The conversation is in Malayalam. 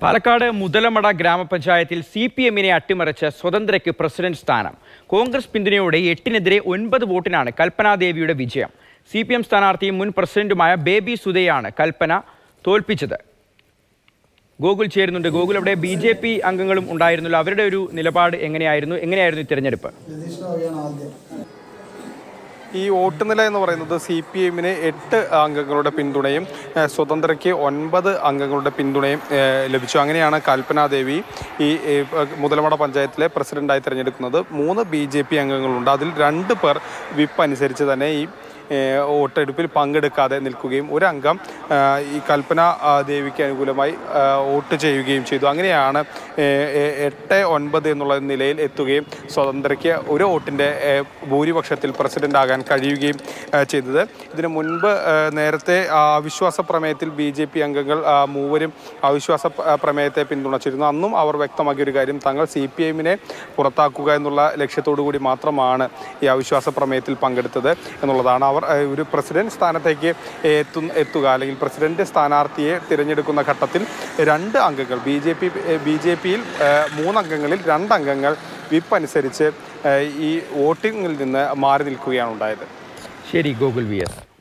പാലക്കാട് മുതലമട ഗ്രാമപഞ്ചായത്തിൽ സി പി എമ്മിനെ അട്ടിമറിച്ച് സ്വതന്ത്രയ്ക്ക് പ്രസിഡന്റ് സ്ഥാനം കോൺഗ്രസ് പിന്തുണയോടെ എട്ടിനെതിരെ ഒൻപത് വോട്ടിനാണ് കൽപ്പനാദേവിയുടെ വിജയം സി പി എം സ്ഥാനാർത്ഥിയും മുൻ പ്രസിഡന്റുമായ ബേബി സുധയാണ് കൽപ്പന തോൽപ്പിച്ചത് ഗോകുൽ ചേരുന്നുണ്ട് ഗോകുൽ അവിടെ ബി ജെ പി അംഗങ്ങളും ഉണ്ടായിരുന്നല്ലോ അവരുടെ ഒരു നിലപാട് എങ്ങനെയായിരുന്നു എങ്ങനെയായിരുന്നു ഈ തിരഞ്ഞെടുപ്പ് ഈ വോട്ട് നില എന്ന് പറയുന്നത് സി പി എമ്മിന് എട്ട് അംഗങ്ങളുടെ പിന്തുണയും ഏഹ്, സ്വതന്ത്രയ്ക്ക് ഒൻപത് അംഗങ്ങളുടെ പിന്തുണയും ഏഹ്, ലഭിച്ചു അങ്ങനെയാണ് കൽപ്പനാദേവി ഈ ഏഹ്, മുതലമട പഞ്ചായത്തിലെ പ്രസിഡന്റായി തിരഞ്ഞെടുക്കുന്നത് മൂന്ന് ബി ജെ പി അംഗങ്ങളുണ്ട് അതിൽ രണ്ട് പേർ വിപ്പ് അനുസരിച്ച് തന്നെ ഈ ഏഹ്, വോട്ടെടുപ്പിൽ പങ്കെടുക്കാതെ നിൽക്കുകയും ഒരു അംഗം ഏഹ്, ഈ കൽപ്പന ആ, ദേവിക്ക് അനുകൂലമായി ആ, വോട്ട് ചെയ്യുകയും ചെയ്തു അങ്ങനെയാണ് ഏഹ്, ഏഹ്, എട്ട് ഒൻപത് എന്നുള്ള നിലയിൽ എത്തുകയും സ്വതന്ത്രയ്ക്ക് ഒരു വോട്ടിൻ്റെ ഏഹ്, ഭൂരിപക്ഷത്തിൽ പ്രസിഡന്റ് ആകാൻ കഴിയുകയും ഏഹ്, ചെയ്തത് ഇതിനു മുൻപ് ഏഹ്, നേരത്തെ ആ, അവിശ്വാസ പ്രമേയത്തിൽ ബി ജെ പി അംഗങ്ങൾ ആ, മൂവരും അവിശ്വാസ പ- ആ, പ്രമേയത്തെ പിന്തുണച്ചിരുന്നു അന്നും അവർ വ്യക്തമാക്കിയ ഒരു കാര്യം തങ്ങൾ സി പി എമ്മിനെ പുറത്താക്കുക എന്നുള്ള ലക്ഷ്യത്തോടു കൂടി മാത്രമാണ് ഈ അവിശ്വാസ പ്രമേയത്തിൽ പങ്കെടുത്തത് എന്നുള്ളതാണ് അവർ ഏഹ്, ഒരു പ്രസിഡന്റ് സ്ഥാനത്തേക്ക് എത്തു എത്തുക അല്ലെങ്കിൽ പ്രസിഡന്റ് സ്ഥാനാർത്ഥിയെ തിരഞ്ഞെടുക്കുന്ന ഘട്ടത്തിൽ രണ്ട് അംഗങ്ങൾ B J P B J പിയിൽ മൂന്നംഗങ്ങളിൽ രണ്ടംഗങ്ങൾ വിപ്പ് അനുസരിച്ച് ഏഹ്, ഈ വോട്ടിങ്ങിൽ നിന്ന് മാറി നിൽക്കുകയാണ് ഉണ്ടായത് ശരി ഗോകുൽ വി എസ്